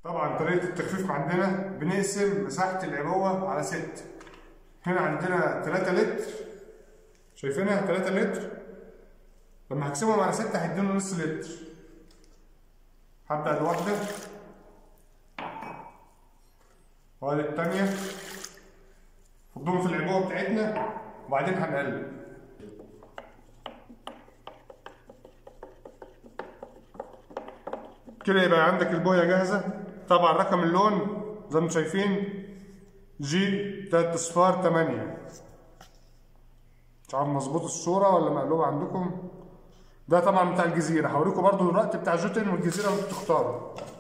طبعا طريقة التخفيف عندنا بنقسم مساحة العبوة على ست هنا عندنا 3 لتر شايفينها 3 لتر لما هقسمهم على ستة هيدينا نص لتر هبدأ الواحدة وادي التانية نحطهم في العبوة بتاعتنا وبعدين هنقلب كده يبقى عندك البويه جاهزه طبعا رقم اللون زي ما انتم شايفين جي تلات اصفار تمانية مش عارف مظبوط الصوره ولا مقلوبه عندكم ده طبعا بتاع الجزيره هوريكم برضو الوقت بتاع جوتن والجزيره وانتوا تختاروا